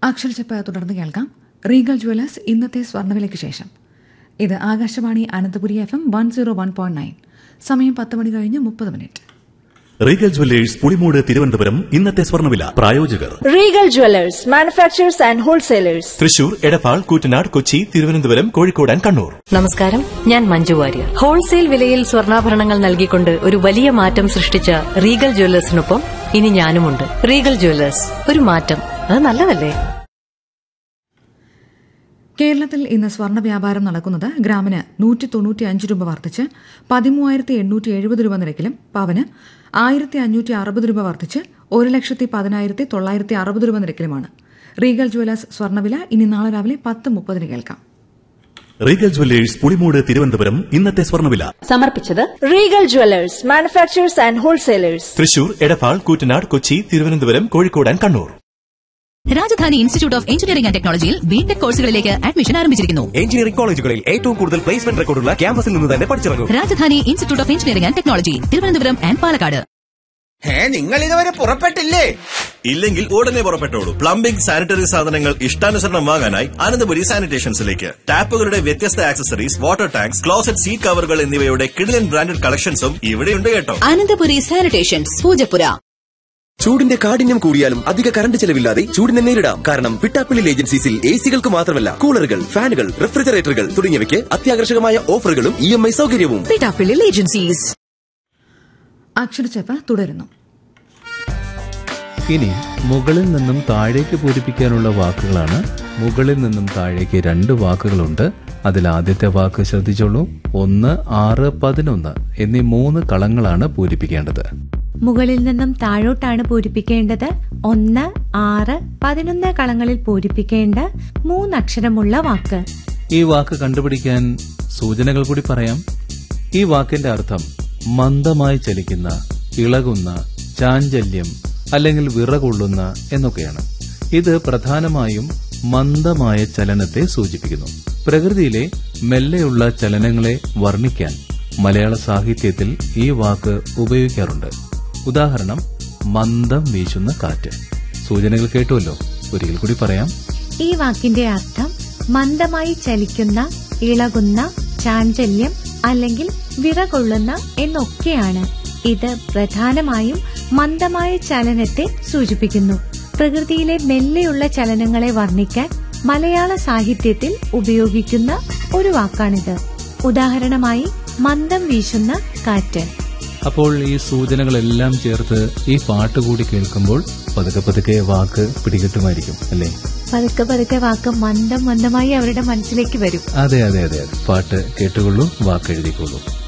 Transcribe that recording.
അക്ഷരച്ചപ്പ് തുടർന്ന് കേൾക്കാം Regal Jewellers ഇന്നത്തെ സ്വർണ്ണവിലയ്ക്ക് ശേഷം ഇത് Akashvani Ananthapuri F M one zero one point nine സമയം പത്ത് മണി കഴിഞ്ഞ് മുപ്പത് minute Regal Jewellers Pulimoodu Thiruvananthapuram ഇന്നത്തെ സ്വർണ്ണവില പ്രായോജകർ Regal Jewellers manufacturers and wholesalers Thrissur Edappal Koottanad Kochi Thiruvananthapuram Kozhikode and Kannur നമസ്കാരം ഞാൻ മഞ്ജു വാര്യർ ഹോൾസെയിൽ വിലയിൽ സ്വർണ്ണാഭരണങ്ങൾ നൽകിക്കൊണ്ട് ഒരു വലിയ മാറ്റം സൃഷ്ടിച്ച റീഗൽ ജ്വല്ലേഴ്സിനൊപ്പം ഇനി ഞാനുമുണ്ട് റീഗൽ ജ്വല്ലേഴ്സ് ഒരു മാറ്റം അത് നല്ലതല്ലേ കേരളത്തിൽ ഇന്ന് സ്വർണ്ണ വ്യാപാരം നടക്കുന്നത് ഗ്രാമിന് നൂറ്റി തൊണ്ണൂറ്റി അഞ്ച് രൂപ വർദ്ധിച്ച് പതിമൂവായിരത്തി എണ്ണൂറ്റി എഴുപത് രൂപ നിരക്കിലും പവന് ആയിരത്തി അഞ്ഞൂറ്റി അറുപത് രൂപ വർദ്ധിച്ച് ഒരു ലക്ഷത്തി പതിനായിരത്തി തൊള്ളായിരത്തി അറുപത് രൂപ നിരക്കിലുമാണ് റീഗൽ ജ്വല്ലേഴ്സ് സ്വർണ്ണവില ഇനി നാളെ രാവിലെ പത്ത് മുപ്പതിന് കേൾക്കാം റീഗൽ ജുവല്ലേഴ്സ് പുളിമൂട് തിരുവനന്തപുരം ഇന്നത്തെ സ്വർണ്ണവില സമർപ്പിച്ചത് regal Jewellers manufacturers and wholesalers Thrissur Edappal Koottanad Kochi Thiruvananthapuram Kozhikode and Kannur Rajadhani institute of engineering and ടെക്നോളജിയിൽ ബിടെക് കോഴ്സുകളിലേക്ക് അഡ്മിഷൻ ആരംഭിച്ചിരിക്കുന്നു എഞ്ചിനീയറിംഗ് കോളേജുകളിൽ ഏറ്റവും കൂടുതൽ പ്ലേസ്മെന്റ് റെക്കോർഡുള്ള ക്യാമ്പസിൽ നിന്ന് തന്നെ പഠിച്ചിറങ്ങും Rajadhani institute of engineering and technology Thiruvananthapuram and Palakkad ഏ നിങ്ങൾ ഇതുവരെ പുറപ്പെട്ടില്ലേ ഇല്ലെങ്കിൽ ഉടനെ പുറപ്പെട്ടോളൂ പ്ലംബിംഗ് സാനിറ്ററി സാധനങ്ങൾ ഇഷ്ടാനുസരണം വാങ്ങാനായി അനന്തപുരി സാനിറ്റേഷൻസിലേക്ക് ടാപ്പുകളുടെ വ്യത്യസ്ത accessories water tanks closet seat കവറുകൾ എന്നിവയുടെ കിഡിലൻ ബ്രാൻഡഡ് കളക്ഷൻസും ഇവിടെയുണ്ട് കേട്ടോ അനന്തപുരി സാനിറ്റേഷൻസ് പൂജപ്പുര ചൂടിന്റെ കാഠിന്യം കൂടിയാലും അധിക കറണ്ട് ചെലവില്ലാതെ ചൂടിനെ നേരിടാം കാരണം പിട്ടാപ്പിള്ളി ഏജൻസീസിൽ എ സികൾക്ക് മാത്രമല്ല കൂളറുകൾ ഫാനുകൾ റെഫ്രിജറേറ്ററുകൾ തുടങ്ങിയവയ്ക്ക് അത്യാകർഷകമായ ഓഫറുകളും ഇ എം ഐ സൗകര്യവും പിട്ടാപ്പിള്ളിൽ ഏജൻസീസ് അക്ഷരച്ചപ്പ് തുടരുന്നു ഇനി മുകളിൽ നിന്നും താഴേക്ക് പൂരിപ്പിക്കാനുള്ള വാക്കുകളാണ് മുകളിൽ നിന്നും താഴേക്ക് രണ്ട് വാക്കുകളുണ്ട് അതിൽ ആദ്യത്തെ വാക്ക് ശ്രദ്ധിച്ചോളൂ ഒന്ന് ആറ് പതിനൊന്ന് എന്നീ മൂന്ന് കളങ്ങളാണ് പൂരിപ്പിക്കേണ്ടത് മുകളിൽ നിന്നും താഴോട്ടാണ് പൂരിപ്പിക്കേണ്ടത് ഒന്ന് ആറ് പതിനൊന്ന് കളങ്ങളിൽ പൂരിപ്പിക്കേണ്ട മൂന്നക്ഷരമുള്ള വാക്ക് ഈ വാക്ക് കണ്ടുപിടിക്കാൻ സൂചനകൾ കൂടി പറയാം ഈ വാക്കിന്റെ അർത്ഥം മന്ദമായി ചലിക്കുന്ന ഇളകുന്ന ചാഞ്ചല്യം അല്ലെങ്കിൽ വിറകൊള്ളുന്ന എന്നൊക്കെയാണ് ഇത് പ്രധാനമായും മന്ദമായ ചലനത്തെ സൂചിപ്പിക്കുന്നു പ്രകൃതിയിലെ മെല്ലെയുള്ള ചലനങ്ങളെ വർണ്ണിക്കാൻ മലയാള സാഹിത്യത്തിൽ ഈ വാക്ക് ഉപയോഗിക്കാറുണ്ട് ഉദാഹരണം മന്ദം വീശുന്ന കാറ്റ് സൂചനകൾ കേട്ടുവല്ലോ ഒരിക്കൽ കൂടി പറയാം ഈ വാക്കിന്റെ അർത്ഥം മന്ദമായി ചലിക്കുന്ന ഇളകുന്ന ചാഞ്ചല്യം അല്ലെങ്കിൽ വിറകൊള്ളുന്ന എന്നൊക്കെയാണ് ഇത് പ്രധാനമായും മന്ദമായ ചലനത്തെ സൂചിപ്പിക്കുന്നു പ്രകൃതിയിലെ മെല്ലെയുള്ള ചലനങ്ങളെ വർണ്ണിക്കാൻ മലയാള സാഹിത്യത്തിൽ ഉപയോഗിക്കുന്ന ഒരു വാക്കാണിത് ഉദാഹരണമായി മന്ദം വീശുന്ന കാറ്റ് അപ്പോൾ ഈ സൂചനകളെല്ലാം ചേർത്ത് ഈ പാട്ട് കൂടി കേൾക്കുമ്പോൾ പതുക്കെ പതുക്കെ വാക്ക് പിടികിട്ടുമായിരിക്കും അല്ലേ പതുക്കെ പതുക്കെ വാക്ക് മന്ദം മന്ദമായി അവരുടെ മനസ്സിലേക്ക് വരും അതെ അതെ അതെ അതെ പാട്ട് കേട്ടുകൊള്ളൂ വാക്ക് എഴുതിക്കൊള്ളൂ